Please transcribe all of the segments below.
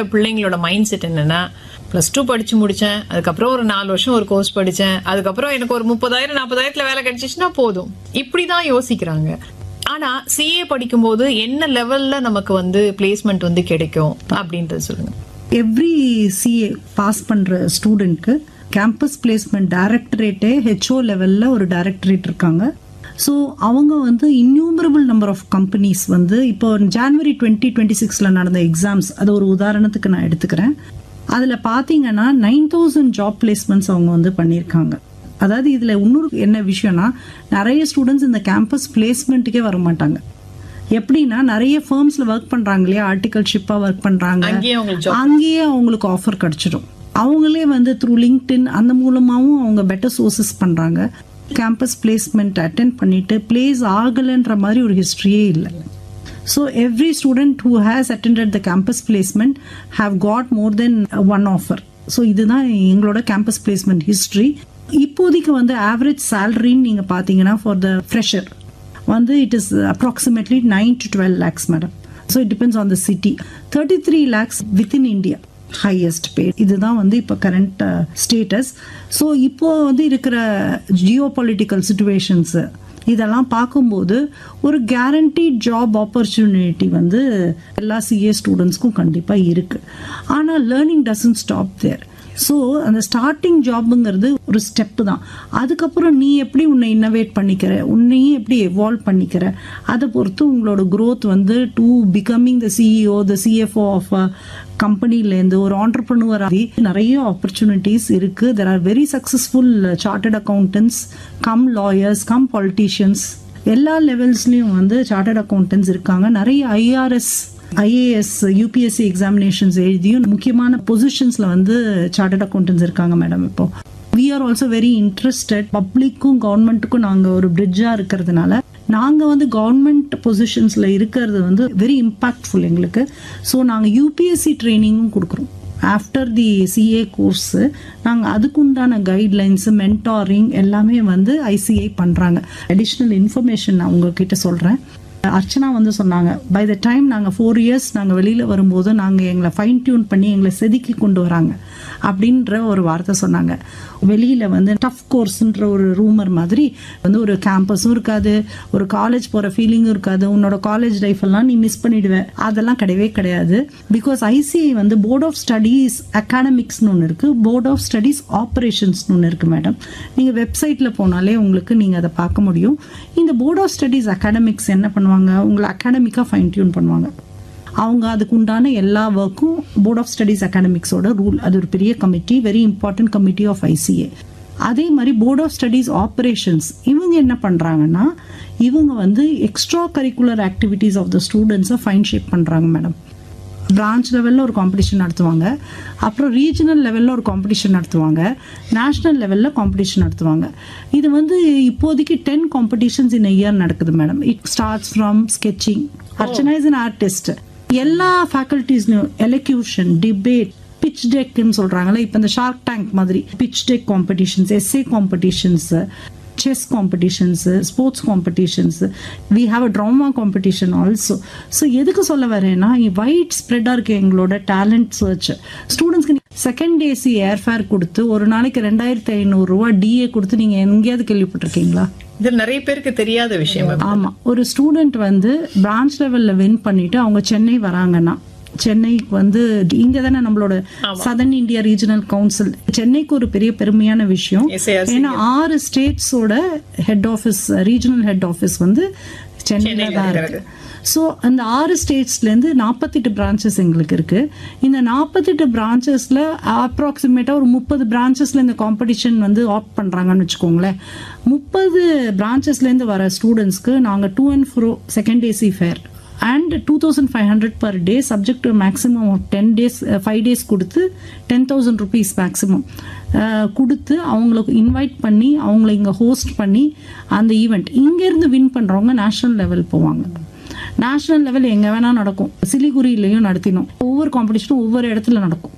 பிள்ளைங்களோட mind set என்னன்னா plus two படிச்சு முடிச்சேன் அதுக்கப்புறம் ஒரு நாலு வருஷம் ஒரு கோர்ஸ் படிச்சேன் அதுக்கப்புறம் எனக்கு ஒரு முப்பதாயிரம் நாற்பதாயிரத்துல வேலை கிடைச்சிச்சுன்னா போதும் இப்படிதான் யோசிக்கிறாங்க ஆனா சிஏ படிக்கும்போது என்ன லெவல்ல நமக்கு வந்து பிளேஸ்மெண்ட் வந்து கிடைக்கும் அப்படின்றது சொல்லுங்க எவ்ரி சிஏ பாஸ் பண்ற ஸ்டூடெண்ட்க்கு கேம்பஸ் பிளேஸ்மெண்ட் டைரக்டரேட்டே ஹெச்ஓ லெவல்ல ஒரு டைரக்டரேட் இருக்காங்க ஸோ அவங்க வந்து இன்யூமரபிள் நம்பர் ஆஃப் கம்பெனிஸ் வந்து இப்போ ஜான்வரி டுவெண்ட்டி டுவெண்ட்டி சிக்ஸில் நடந்த எக்ஸாம்ஸ் அது ஒரு உதாரணத்துக்கு நான் எடுத்துக்கிறேன் அதில் பார்த்தீங்கன்னா நைன் தௌசண்ட் ஜாப் பிளேஸ்மெண்ட்ஸ் அவங்க வந்து பண்ணியிருக்காங்க அதாவது இதில் இன்னொரு என்ன விஷயம்னா நிறைய ஸ்டூடெண்ட்ஸ் இந்த கேம்பஸ் பிளேஸ்மெண்ட்டுக்கே வர மாட்டாங்க எப்படின்னா நிறைய ஃபர்ம்ஸ்ல ஒர்க் பண்றாங்க இல்லையா ஆர்டிகல்ஷிப்பா ஒர்க் பண்றாங்க அங்கேயே அவங்களுக்கு அங்கேயே அவங்களுக்கு ஆஃபர் கிடைச்சிடும் அவங்களே வந்து த்ரூ லிங்க்டின் அந்த மூலமாவும் அவங்க பெட்டர் சோர்சஸ் பண்றாங்க கேம்பஸ் பிளேஸ்மெண்ட் அட்டென்ட் பண்ணிட்டு பிளேஸ் ஆகலைன்ற மாதிரி ஒரு ஹிஸ்டரியே இல்லை so every student who has attended the campus placement have got more than one offer so இதுதான் எங்களோட கேம்பஸ் பிளேஸ்மெண்ட் ஹிஸ்ட்ரி இப்போதைக்கு வந்து ஆவரேஜ் சேலரின்னு நீங்கள் பார்த்தீங்கன்னா ஃபார் த ஃப்ரெஷர் வந்து it is approximately nine to twelve lakhs madam so it depends on the city thirty three lakhs within India highest pay இதுதான் வந்து இப்போ கரண்ட் ஸ்டேட்டஸ் ஸோ இப்போ வந்து இருக்கிற ஜியோ பொலிட்டிக்கல் சுச்சுவேஷன்ஸ் இதெல்லாம் பார்க்கும்போது ஒரு கேரண்டீட் ஜாப் ஆப்பர்ச்சுனிட்டி வந்து எல்லா சிஏ ஸ்டூடெண்ட்ஸ்க்கும் கண்டிப்பாக இருக்கு ஆனால் learning doesn't stop there so அந்த ஸ்டார்டிங் ஜாப்புங்கிறது ஒரு ஸ்டெப்பு தான் அதுக்கப்புறம் நீ எப்படி உன்னை இன்னோவேட் பண்ணிக்கிற உன்னையும் எப்படி எவால்வ் பண்ணிக்கிற அதை பொறுத்து உங்களோட growth வந்து to becoming the CEO the CFO of கம்பெனிலேருந்து ஒரு ஆண்டர்பிரனுவர் நிறைய ஆப்பர்ச்சுனிட்டிஸ் இருக்கு there are very successful chartered accountants cum lawyers cum politicians எல்லா லெவல்ஸ்லயும் வந்து சார்ட்டர்ட் அக்கௌண்டன்ஸ் இருக்காங்க நிறைய ஐஆர்எஸ் ஐஏஎஸ் யூபிஎஸ்சி எக்ஸாமினேஷன்ஸ் எழுதியும் முக்கியமான பொசிஷன்ஸ்ல வந்து சார்ட்டர்ட் அக்கௌண்டன்ஸ் இருக்காங்க மேடம் இப்போ we are also very interested பப்ளிக்கும் கவர்மெண்ட்டுக்கும் நாங்க ஒரு பிரிட்ஜா இருக்கிறதுனால நாங்க வந்து கவர்மெண்ட் பொசிஷன்ஸ்ல இருக்கிறது வந்து வெரி இம்பாக்ட்ஃபுல் எங்களுக்கு ஸோ நாங்க யூபிஎஸ்சி ட்ரைனிங்கும் கொடுக்குறோம் ஆஃப்டர் தி சிஏ கோர்ஸ் நாங்கள் அதுக்குண்டான கைட்லைன்ஸ் மென்டாரிங் எல்லாமே வந்து ஐசிஐ பண்ணுறாங்க அடிஷ்னல் இன்ஃபர்மேஷன் நான் உங்ககிட்ட சொல்கிறேன் அர்ச்சனா வந்து சொன்னாங்க பை த டைம் நாங்கள் ஃபோர் இயர்ஸ் நாங்கள் வெளியில் வரும்போது நாங்கள் எங்களை ஃபைன் டியூன் பண்ணி எங்களை செதுக்கி கொண்டு வராங்க அப்படின்ற ஒரு வார்த்தை சொன்னாங்க வெளியில் வந்து டஃப் கோர்ஸ்ன்ற ஒரு ரூமர் மாதிரி வந்து ஒரு கேம்பஸும் இருக்காது ஒரு காலேஜ் போகிற ஃபீலிங்கும் இருக்காது உன்னோட காலேஜ் லைஃப் எல்லாம் நீ மிஸ் பண்ணிடுவ அதெல்லாம் கிடையவே கிடையாது பிகாஸ் ஐசிஐ வந்து போர்ட் ஆஃப் ஸ்டடீஸ் அகாடமிக்ஸ்னு ஒன்று இருக்குது போர்ட் ஆஃப் ஸ்டடீஸ் ஆப்ரேஷன்ஸ்னு ஒன்று இருக்குது மேடம் நீங்கள் வெப்சைட்டில் போனாலே உங்களுக்கு நீங்கள் அதை பார்க்க முடியும் இந்த போர்ட் ஆஃப் ஸ்டடீஸ் அகாடமிக்ஸ் என்ன பண்ணுவாங்க உங்களை அகாடமிக்காக ஃபைன் டியூன் பண்ணுவாங்க அவங்க அதுக்கு உண்டான எல்லா ஒர்க்கும் போர்ட் ஆஃப் ஸ்டடீஸ் அகாடமிக்ஸோட ரூல் அது ஒரு பெரிய committee very important committee of ICA அதே மாதிரி போர்ட் ஆஃப் ஸ்டடீஸ் ஆப்ரேஷன்ஸ் இவங்க என்ன பண்ணுறாங்கன்னா இவங்க வந்து extra curricular activities of the ஸ்டூடெண்ட்ஸை ஃபைன் ஷேப் பண்ணுறாங்க மேடம் பிரான்ச் லெவலில் ஒரு காம்படிஷன் நடத்துவாங்க அப்புறம் ரீஜனல் லெவலில் ஒரு காம்படிஷன் நடத்துவாங்க நேஷ்னல் லெவலில் காம்படிஷன் நடத்துவாங்க இது வந்து இப்போதைக்கு டென் காம்படிஷன்ஸ் இன் இயர் நடக்குது madam it starts from sketching Archana is an artist எல்லா ஃபேக்கல்டிஸ்லையும் எலக்யூஷன் டிபேட் பிச் டெக்னு சொல்றாங்கல்ல இப்போ இந்த ஷார்க் டேங்க் மாதிரி pitch deck competitions SA competitions chess competitions sports competitions we have a drama competition also so எதுக்கு சொல்ல வரேன்னா வைட் ஸ்ப்ரெட்டாக இருக்கு எங்களோட டேலண்ட் சர்ச் ஸ்டூடெண்ட்ஸ்க்கு செகண்ட் ஏசி ஏர்ஃபேர் கொடுத்து ஒரு நாளைக்கு ரெண்டாயிரத்தி ஐநூறுரூவா டிஏ கொடுத்து நீங்கள் எங்கேயாவது கேள்விப்பட்டிருக்கீங்களா இது நிறைய பேருக்கு தெரியாத விஷயம் ma'am. ஆமா ஒரு ஸ்டூடெண்ட் வந்து பிரான்ச் லெவல்ல வின் பண்ணிட்டு அவங்க சென்னை வராங்கன்னா சென்னைக்கு வந்து இங்க தானே நம்மளோட சதர்ன் இந்தியா ரீஜனல் கவுன்சில் சென்னைக்கு ஒரு பெரிய பெருமையான விஷயம் SARC. ஏன்னா ஆறு ஸ்டேட்ஸோட head office regional head office வந்து சென்னையில தான் இருக்கு ஸோ அந்த ஆறு ஸ்டேட்ஸ்லேருந்து நாற்பத்தெட்டு பிரான்ச்சஸ் எங்களுக்கு இருக்கு இந்த நாற்பத்தெட்டு பிரான்ச்சஸில் அப்ராக்சிமேட்டாக ஒரு முப்பது பிரான்ச்சஸில் இந்த காம்படிஷன் வந்து ஆப்ட் பண்ணுறாங்கன்னு வச்சுக்கோங்களேன் முப்பது பிரான்ச்சஸ்லேருந்து வர ஸ்டூடெண்ட்ஸ்க்கு நாங்கள் to and fro second AC fare and two thousand five hundred per day subject to maximum of ten days five days கொடுத்து டென் தௌசண்ட் ருபீஸ் மேக்ஸிமம் கொடுத்து அவங்களுக்கு இன்வைட் பண்ணி அவங்கள இங்கே ஹோஸ்ட் பண்ணி அந்த ஈவெண்ட் இங்கேருந்து வின் பண்ணுறவங்க நேஷனல் லெவல் போவாங்க நேஷனல் லெவல் எங்கே வேணால் நடக்கும் சிலிகுரியிலையும் நடத்தினோம் ஒவ்வொரு காம்படிஷனும் ஒவ்வொரு இடத்துல நடக்கும்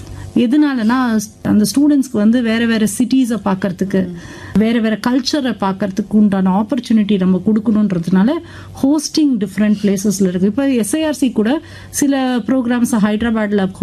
எதனாலனா அந்த ஸ்டூடெண்ட்ஸ்க்கு வந்து வேற வேற சிட்டிஸை பார்க்கறதுக்கு வேற வேற கல்ச்சரை பார்க்கறதுக்கு உண்டான ஆப்பர்ச்சுனிட்டி நம்ம கொடுக்கணுன்றதுனால ஹோஸ்டிங் டிஃப்ரெண்ட் பிளேசஸ்ல இருக்கு இப்போ எஸ்ஐஆர்சி கூட சில ப்ரோக்ராம்ஸ் ஹைதராபாத்ல